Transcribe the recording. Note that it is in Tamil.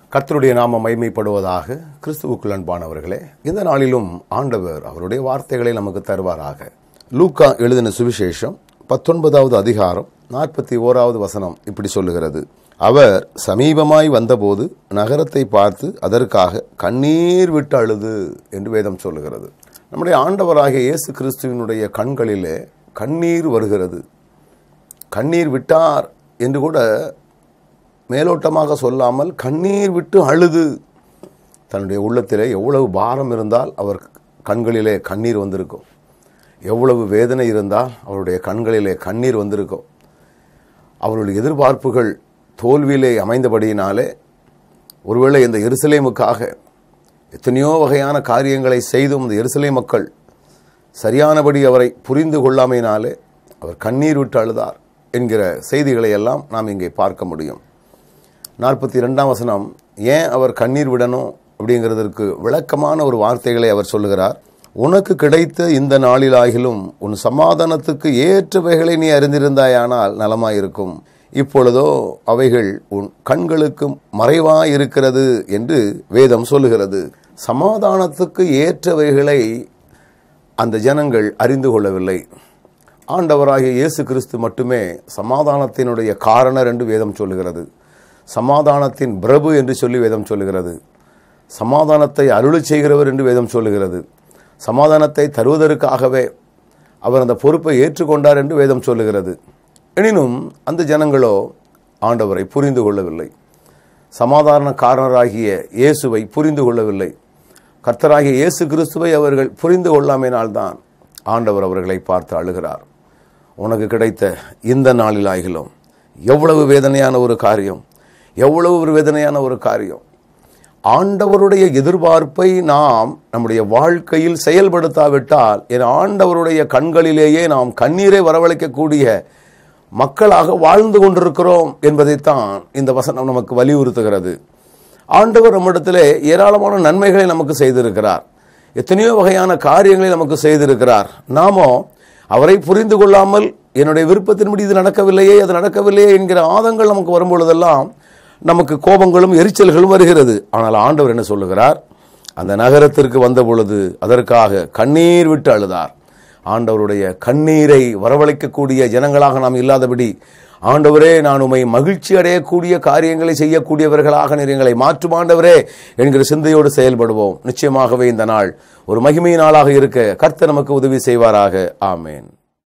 கர்த்தருடைய நாமம் மைமைப்படுவதாக கிறிஸ்துவுக்குள் அன்பானவர்களே இந்த நாளிலும் ஆண்டவர் அவருடைய வார்த்தைகளை நமக்கு தருவாராக லூக்கா எழுதின சுவிசேஷம் பத்தொன்பதாவது அதிகாரம் நாற்பத்தி ஓராவது வசனம் இப்படி சொல்லுகிறது அவர் சமீபமாய் வந்தபோது நகரத்தை பார்த்து அதற்காக கண்ணீர் விட்டு அழுது என்று வேதம் சொல்லுகிறது நம்முடைய ஆண்டவராகிய இயேசு கிறிஸ்துவினுடைய கண்களிலே கண்ணீர் வருகிறது கண்ணீர் விட்டார் என்று கூட மேலோட்டமாக சொல்லாமல் கண்ணீர் விட்டு அழுது தன்னுடைய உள்ளத்திலே எவ்வளவு பாரம் இருந்தால் அவர் கண்களிலே கண்ணீர் வந்திருக்கும் எவ்வளவு வேதனை இருந்தால் அவருடைய கண்களிலே கண்ணீர் வந்திருக்கும் அவருடைய எதிர்பார்ப்புகள் தோல்வியிலே அமைந்தபடியினாலே ஒருவேளை இந்த எருசலேமுக்காக எத்தனையோ வகையான காரியங்களை செய்தும் இந்த எருசலே மக்கள் சரியானபடி அவரை புரிந்து கொள்ளாமையினாலே அவர் கண்ணீர் விட்டு அழுதார் என்கிற செய்திகளை எல்லாம் நாம் இங்கே பார்க்க முடியும் நாற்பத்தி ரெண்டாம் வசனம் ஏன் அவர் கண்ணீர் விடணும் அப்படிங்கிறதற்கு விளக்கமான ஒரு வார்த்தைகளை அவர் சொல்லுகிறார் உனக்கு கிடைத்த இந்த நாளிலாகிலும் உன் சமாதானத்துக்கு ஏற்றவைகளை நீ அறிந்திருந்தாயானால் நலமாயிருக்கும் இப்பொழுதோ அவைகள் உன் கண்களுக்கு மறைவாயிருக்கிறது என்று வேதம் சொல்லுகிறது சமாதானத்துக்கு ஏற்றவைகளை அந்த ஜனங்கள் அறிந்து கொள்ளவில்லை ஆண்டவராகிய இயேசு கிறிஸ்து மட்டுமே சமாதானத்தினுடைய காரணர் என்று வேதம் சொல்லுகிறது சமாதானத்தின் பிரபு என்று சொல்லி வேதம் சொல்லுகிறது சமாதானத்தை அருளி செய்கிறவர் என்று வேதம் சொல்லுகிறது சமாதானத்தை தருவதற்காகவே அவர் அந்த பொறுப்பை ஏற்றுக்கொண்டார் என்று வேதம் சொல்லுகிறது எனினும் அந்த ஜனங்களோ ஆண்டவரை புரிந்து கொள்ளவில்லை சமாதான காரணராகிய இயேசுவை புரிந்து கொள்ளவில்லை கர்த்தராகிய இயேசு கிறிஸ்துவை அவர்கள் புரிந்து கொள்ளாமையினால்தான் ஆண்டவர் அவர்களை பார்த்து அழுகிறார் உனக்கு கிடைத்த இந்த நாளிலாகிலும் எவ்வளவு வேதனையான ஒரு காரியம் எவ்வளவு ஒரு வேதனையான ஒரு காரியம் ஆண்டவருடைய எதிர்பார்ப்பை நாம் நம்முடைய வாழ்க்கையில் செயல்படுத்தாவிட்டால் என் ஆண்டவருடைய கண்களிலேயே நாம் கண்ணீரை வரவழைக்கக்கூடிய மக்களாக வாழ்ந்து கொண்டிருக்கிறோம் என்பதைத்தான் இந்த வசனம் நமக்கு வலியுறுத்துகிறது ஆண்டவர் நம்மிடத்திலே ஏராளமான நன்மைகளை நமக்கு செய்திருக்கிறார் எத்தனையோ வகையான காரியங்களை நமக்கு செய்திருக்கிறார் நாமோ அவரை புரிந்து கொள்ளாமல் என்னுடைய விருப்பத்தின்படி இது நடக்கவில்லையே அது நடக்கவில்லையே என்கிற ஆதங்கள் நமக்கு வரும்பொழுதெல்லாம் நமக்கு கோபங்களும் எரிச்சல்களும் வருகிறது ஆனால் ஆண்டவர் என்ன சொல்லுகிறார் அந்த நகரத்திற்கு வந்த பொழுது அதற்காக கண்ணீர் விட்டு அழுதார் ஆண்டவருடைய கண்ணீரை வரவழைக்கக்கூடிய ஜனங்களாக நாம் இல்லாதபடி ஆண்டவரே நான் உமை மகிழ்ச்சி அடையக்கூடிய காரியங்களை செய்யக்கூடியவர்களாக நீர் எங்களை மாற்றும் ஆண்டவரே என்கிற சிந்தையோடு செயல்படுவோம் நிச்சயமாகவே இந்த நாள் ஒரு மகிமை நாளாக இருக்க கர்த்தர் நமக்கு உதவி செய்வாராக ஆமேன்